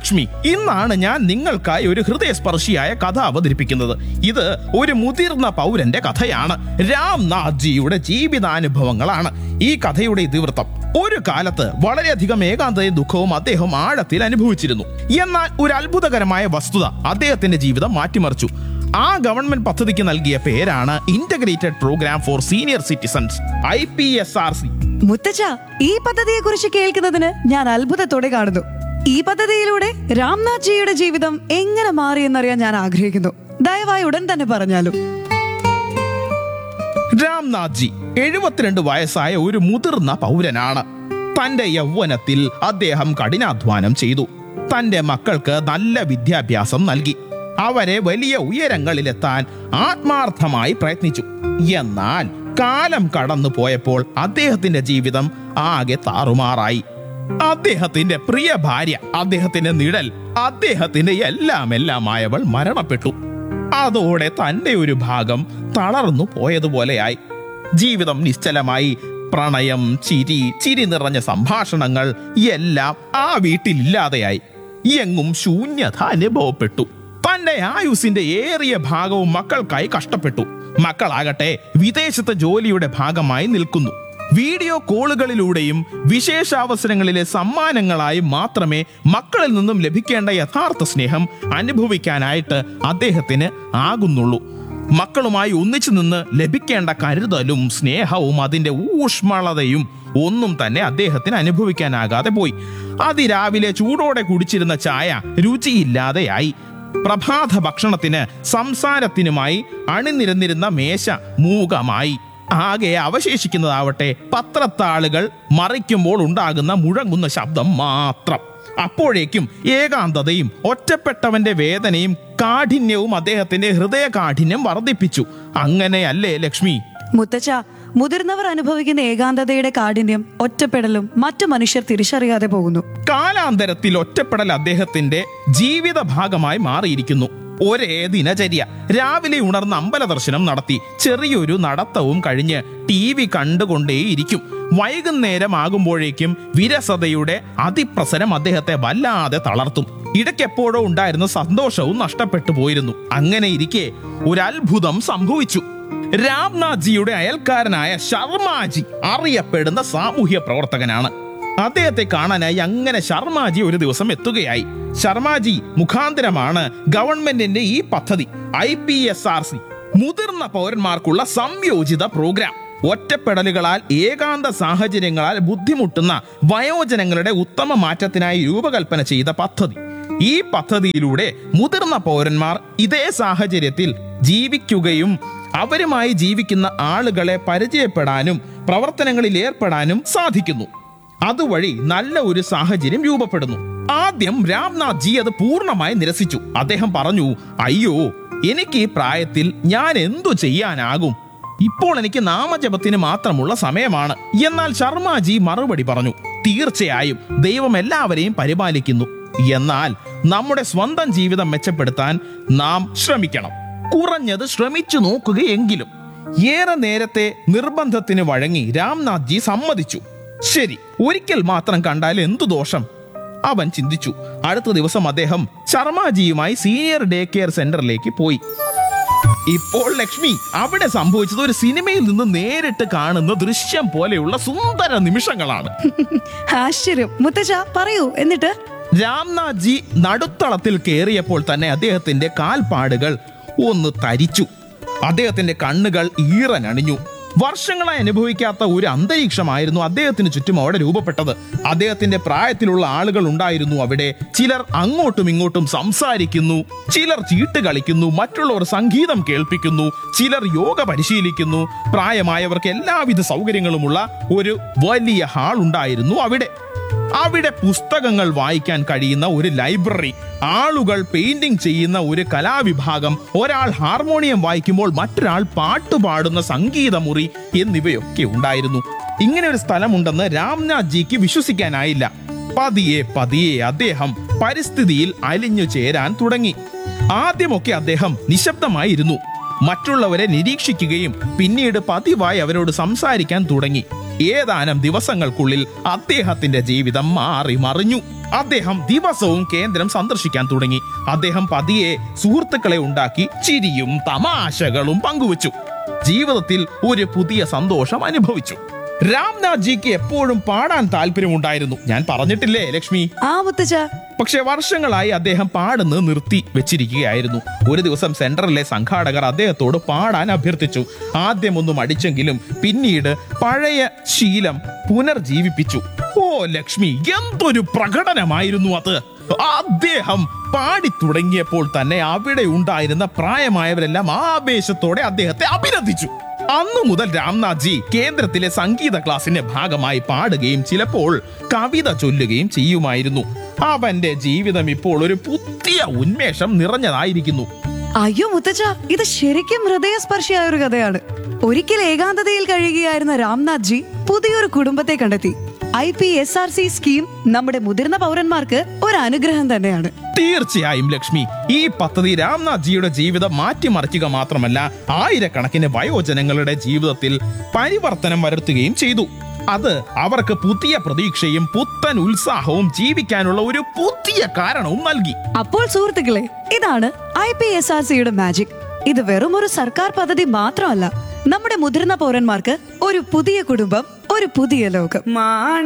ലക്ഷ്മി ഇന്നാണ് ഞാൻ നിങ്ങൾക്കായി ഒരു ഹൃദയസ്പർശിയായ കഥ അവതരിപ്പിക്കുന്നത് ഇത് ഒരു മുതിർന്ന പൗരന്റെ കഥയാണ് രാംനാഥ്ജിയുടെ ജീവിതാനുഭവങ്ങളാണ് ഈ കഥയുടെ ഇതിവൃത്തം ഒരു കാലത്ത് വളരെയധികം ഏകാന്തതയും ദുഃഖവും അദ്ദേഹം ആഴത്തിൽ അനുഭവിച്ചിരുന്നു എന്നാൽ ഒരു അത്ഭുതകരമായ വസ്തുത അദ്ദേഹത്തിന്റെ ജീവിതം മാറ്റിമറിച്ചു ആ ഗവൺമെന്റ് പദ്ധതിക്ക് നൽകിയ പേരാണ് integrated program for senior citizens I P S R C മുത്തച്ഛ ഈ പദ്ധതിയെ കുറിച്ച് കേൾക്കുന്നതിന് ഞാൻ അത്ഭുതത്തോടെ കാണുന്നു ഈ പദ്ധതിയിലൂടെ രാംനാഥ് ജിയുടെ ജീവിതം എങ്ങനെ മാറിയെന്നറിയാൻ ഞാൻ ആഗ്രഹിക്കുന്നു ദയവായി ഉടൻ തന്നെ പറഞ്ഞാലും രാംനാഥ് ജി എഴുപത്തിരണ്ട് വയസ്സായ ഒരു മുതിർന്ന പൗരനാണ് തന്റെ യൗവനത്തിൽ അദ്ദേഹം കഠിനാധ്വാനം ചെയ്തു തന്റെ മക്കൾക്ക് നല്ല വിദ്യാഭ്യാസം നൽകി അവരെ വലിയ ഉയരങ്ങളിലെത്താൻ ആത്മാർത്ഥമായി പ്രയത്നിച്ചു എന്നാൽ കാലം കടന്നു പോയപ്പോൾ അദ്ദേഹത്തിന്റെ ജീവിതം ആകെ താറുമാറായി അദ്ദേഹത്തിന്റെ പ്രിയ ഭാര്യ അദ്ദേഹത്തിന്റെ നിഴൽ അദ്ദേഹത്തിന്റെ എല്ലാം എല്ലാമായവൾ മരണപ്പെട്ടു അതോടെ തന്റെ ഒരു ഭാഗം തളർന്നു പോയതുപോലെയായി ജീവിതം നിശ്ചലമായി പ്രണയം ചിരി ചിരി നിറഞ്ഞ സംഭാഷണങ്ങൾ എല്ലാം ആ വീട്ടിലില്ലാതെയായി എങ്ങും ശൂന്യത അനുഭവപ്പെട്ടു തന്റെ ആയുസിന്റെ ഏറിയ ഭാഗവും മക്കൾക്കായി കഷ്ടപ്പെട്ടു മക്കളാകട്ടെ വിദേശത്ത് ജോലിയുടെ ഭാഗമായി നിൽക്കുന്നു വീഡിയോ കോളുകളിലൂടെയും വിശേഷാവസരങ്ങളിലെ സമ്മാനങ്ങളായി മാത്രമേ മക്കളിൽ നിന്നും ലഭിക്കേണ്ട യഥാർത്ഥ സ്നേഹം അനുഭവിക്കാനായിട്ട് അദ്ദേഹത്തിന് ആകുന്നുള്ളൂ മക്കളുമായി ഒന്നിച്ചു നിന്ന് ലഭിക്കേണ്ട കരുതലും സ്നേഹവും അതിന്റെ ഊഷ്മളതയും ഒന്നും തന്നെ അദ്ദേഹത്തിന് അനുഭവിക്കാനാകാതെ പോയി അതിരാവിലെ ചൂടോടെ കുടിച്ചിരുന്ന ചായ രുചിയില്ലാതെയായി പ്രഭാത ഭക്ഷണത്തിന് സംസാരത്തിനുമായി അണിനിരന്നിരുന്ന മേശ മൂകമായി ആകെ അവശേഷിക്കുന്നതാവട്ടെ പത്രത്താളുകൾ മറിക്കുമ്പോൾ ഉണ്ടാകുന്ന മുഴങ്ങുന്ന ശബ്ദം മാത്രം അപ്പോഴേക്കും ഏകാന്തതയും ഒറ്റപ്പെട്ടവന്റെ വേദനയും കാഠിന്യവും അദ്ദേഹത്തിന്റെ ഹൃദയ കാഠിന്യം വർദ്ധിപ്പിച്ചു അങ്ങനെയല്ലേ ലക്ഷ്മി മുത്തച്ഛ മുതിർന്നവർ അനുഭവിക്കുന്ന ഏകാന്തതയുടെ കാഠിന്യം ഒറ്റപ്പെടലും മറ്റു മനുഷ്യർ തിരിച്ചറിയാതെ പോകുന്നു കാലാന്തരത്തിൽ ഒറ്റപ്പെടൽ അദ്ദേഹത്തിന്റെ ജീവിത ഭാഗമായി മാറിയിരിക്കുന്നു ഒരേ ദിനചര്യ രാവിലെ ഉണർന്ന് അമ്പല ദർശനം നടത്തി ചെറിയൊരു നടത്തവും കഴിഞ്ഞ് ടി വി കണ്ടുകൊണ്ടേയിരിക്കും വൈകുന്നേരം ആകുമ്പോഴേക്കും വിരസതയുടെ അതിപ്രസരം അദ്ദേഹത്തെ വല്ലാതെ തളർത്തും ഇടയ്ക്കെപ്പോഴോ ഉണ്ടായിരുന്ന സന്തോഷവും നഷ്ടപ്പെട്ടു പോയിരുന്നു അങ്ങനെ ഇരിക്കെ ഒരു അത്ഭുതം സംഭവിച്ചു രാംനാഥ് ജിയുടെ അയൽക്കാരനായ ശർമാജി അറിയപ്പെടുന്ന സാമൂഹ്യ പ്രവർത്തകനാണ് അദ്ദേഹത്തെ കാണാനായി അങ്ങനെ ശർമാജി ഒരു ദിവസം എത്തുകയായി ശർമാജി മുഖാന്തരമാണ് ഗവൺമെന്റിന്റെ ഈ പദ്ധതി I P S R C മുതിർന്ന പൗരന്മാർക്കുള്ള സംയോജിത പ്രോഗ്രാം ഒറ്റപ്പെടലുകളാൽ ഏകാന്ത സാഹചര്യങ്ങളാൽ ബുദ്ധിമുട്ടുന്ന വയോജനങ്ങളുടെ ഉത്തമ മാറ്റത്തിനായി രൂപകൽപ്പന ചെയ്ത പദ്ധതി ഈ പദ്ധതിയിലൂടെ മുതിർന്ന പൗരന്മാർ ഇതേ സാഹചര്യത്തിൽ ജീവിക്കുകയും അവരുമായി ജീവിക്കുന്ന ആളുകളെ പരിചയപ്പെടാനും പ്രവർത്തനങ്ങളിൽ ഏർപ്പെടാനും സാധിക്കുന്നു അതുവഴി നല്ല ഒരു സാഹചര്യം രൂപപ്പെടുന്നു ആദ്യം രാംനാഥ് ജി അത് പൂർണ്ണമായി നിരസിച്ചു അദ്ദേഹം പറഞ്ഞു അയ്യോ എനിക്ക് ഈ പ്രായത്തിൽ ഞാൻ എന്തു ചെയ്യാനാകും ഇപ്പോൾ എനിക്ക് നാമജപത്തിന് മാത്രമുള്ള സമയമാണ് എന്നാൽ ശർമാജി മറുപടി പറഞ്ഞു തീർച്ചയായും ദൈവം എല്ലാവരെയും പരിപാലിക്കുന്നു എന്നാൽ നമ്മുടെ സ്വന്തം ജീവിതം മെച്ചപ്പെടുത്താൻ നാം ശ്രമിക്കണം കുറഞ്ഞത് ശ്രമിച്ചു നോക്കുകയെങ്കിലും ഏറെ നേരത്തെ നിർബന്ധത്തിന് വഴങ്ങി രാംനാഥ് ജി സമ്മതിച്ചു ശരി ഒരിക്കൽ മാത്രം കണ്ടാൽ എന്തു ദോഷം അവൻ ചിന്തിച്ചു അടുത്ത ദിവസം അദ്ദേഹം ശർമാജിയുമായി സീനിയർ ഡേ കെയർ സെന്ററിലേക്ക് പോയി ഇപ്പോൾ ലക്ഷ്മി അവിടെ സംഭവിച്ചത് ഒരു സിനിമയിൽ നിന്ന് നേരിട്ട് കാണുന്ന ദൃശ്യം പോലെയുള്ള സുന്ദര നിമിഷങ്ങളാണ് ആശ്ചര്യം മുത്തച്ഛ പറയൂ എന്നിട്ട് രാംനാഥ് ജി നടുത്തളത്തിൽ കയറിയപ്പോൾ തന്നെ അദ്ദേഹത്തിന്റെ കാൽപ്പാടുകൾ ഒന്ന് തരിച്ചു അദ്ദേഹത്തിന്റെ കണ്ണുകൾ ഈറനണിഞ്ഞു വർഷങ്ങളായി അനുഭവിക്കാത്ത ഒരു അന്തരീക്ഷമായിരുന്നു അദ്ദേഹത്തിന് ചുറ്റും അവിടെ രൂപപ്പെട്ടത് അദ്ദേഹത്തിന്റെ പ്രായത്തിലുള്ള ആളുകൾ ഉണ്ടായിരുന്നു അവിടെ ചിലർ അങ്ങോട്ടും ഇങ്ങോട്ടും സംസാരിക്കുന്നു ചിലർ ചീട്ട് കളിക്കുന്നു മറ്റുള്ളവർ സംഗീതം കേൾപ്പിക്കുന്നു ചിലർ യോഗ പരിശീലിക്കുന്നു പ്രായമായവർക്ക് എല്ലാവിധ സൗകര്യങ്ങളുമുള്ള ഒരു വലിയ ഹാൾ ഉണ്ടായിരുന്നു അവിടെ അവിടെ പുസ്തകങ്ങൾ വായിക്കാൻ കഴിയുന്ന ഒരു ലൈബ്രറി ആളുകൾ പെയിന്റിംഗ് ചെയ്യുന്ന ഒരു കലാവിഭാഗം ഒരാൾ ഹാർമോണിയം വായിക്കുമ്പോൾ മറ്റൊരാൾ പാട്ട് പാടുന്ന സംഗീതമുറി എന്നിവയൊക്കെ ഉണ്ടായിരുന്നു ഇങ്ങനെ ഒരു സ്ഥലമുണ്ടെന്ന് രാംനാഥ് ജിക്ക് വിശ്വസിക്കാനായില്ല പതിയെ പതിയെ അദ്ദേഹം പരിസ്ഥിതിയിൽ അലിഞ്ഞു ചേരാൻ തുടങ്ങി ആദ്യമൊക്കെ അദ്ദേഹം നിശബ്ദമായിരുന്നു മറ്റുള്ളവരെ നിരീക്ഷിക്കുകയും പിന്നീട് പതിവായി അവരോട് സംസാരിക്കാൻ തുടങ്ങി ഏതാനും ദിവസങ്ങൾക്കുള്ളിൽ അദ്ദേഹത്തിന്റെ ജീവിതം മാറി മറിഞ്ഞു അദ്ദേഹം ദിവസവും കേന്ദ്രം സന്ദർശിക്കാൻ തുടങ്ങി അദ്ദേഹം പതിയെ സുഹൃത്തുക്കളെ ഉണ്ടാക്കി ചിരിയും തമാശകളും പങ്കുവച്ചു ജീവിതത്തിൽ ഒരു പുതിയ സന്തോഷം അനുഭവിച്ചു രാംനാഥ് ജിക്ക് എപ്പോഴും പാടാൻ താല്പര്യമുണ്ടായിരുന്നു ഞാൻ പറഞ്ഞിട്ടില്ലേ ലക്ഷ്മി ആ മുത്തച്ഛ പക്ഷെ വർഷങ്ങളായി അദ്ദേഹം പാടുന്നത് നിർത്തി വെച്ചിരിക്കുകയായിരുന്നു ഒരു ദിവസം സെൻട്രലിലെ സംഘാടകർ അദ്ദേഹത്തോട് പാടാൻ അഭ്യർത്ഥിച്ചു ആദ്യമൊന്നും അടിച്ചെങ്കിലും പിന്നീട് പഴയ ശീലം പുനർജീവിപ്പിച്ചു ഓ ലക്ഷ്മി എന്തൊരു പ്രകടനമായിരുന്നു അത് അദ്ദേഹം പാടി തുടങ്ങിയപ്പോൾ തന്നെ അവിടെ ഉണ്ടായിരുന്ന പ്രായമായവരെല്ലാം ആവേശത്തോടെ അദ്ദേഹത്തെ അഭിനന്ദിച്ചു അന്നു മുതൽ രാംനാഥ് ജി കേന്ദ്രത്തിലെ സംഗീത ക്ലാസിന്റെ ഭാഗമായി പാടുകയും ചിലപ്പോൾ കവിത ചൊല്ലുകയും ചെയ്യുമായിരുന്നു അവന്റെ ജീവിതം ഇപ്പോൾ ഒരു പുതിയ ഉന്മേഷം നിറഞ്ഞതായിരിക്കുന്നു അയ്യോ മുത്തച്ഛ ഇത് ശരിക്കും ഹൃദയസ്പർശിയായ ഒരു കഥയാണ് ഒരിക്കൽ ഏകാന്തതയിൽ കഴിയുകയായിരുന്ന രാംനാഥ് ജി പുതിയൊരു കുടുംബത്തെ കണ്ടെത്തി I P S R C scheme നമ്മുടെ മുതിർന്ന പൗരന്മാർക്ക് ഒരു അനുഗ്രഹം തന്നെയാണ് തീർച്ചയായും ലക്ഷ്മി ഈ പദ്ധതി രാംനാഥ് ജിയുടെ ജീവിതം മാറ്റിമറിക്കുക മാത്രമല്ല ആയിരക്കണക്കിന് വയോജനങ്ങളുടെ ജീവിതത്തിൽ പരിവർത്തനം വരുത്തുകയും ചെയ്തു അത് അവർക്ക് പുതിയ പ്രതീക്ഷയും പുത്തൻ ഉത്സാഹവും ജീവിക്കാനുള്ള ഒരു പുതിയ കാരണവും നൽകി അപ്പോൾ സുഹൃത്തുക്കളെ ഇതാണ് ഐ പി എസ് ആർ സിയുടെ മാജിക് ഇത് വെറും ഒരു സർക്കാർ പദ്ധതി മാത്രമല്ല നമ്മുടെ മുതിർന്ന പൗരന്മാർക്ക് ഒരു പുതിയ കുടുംബം ഒരു പുതിയ ലോകം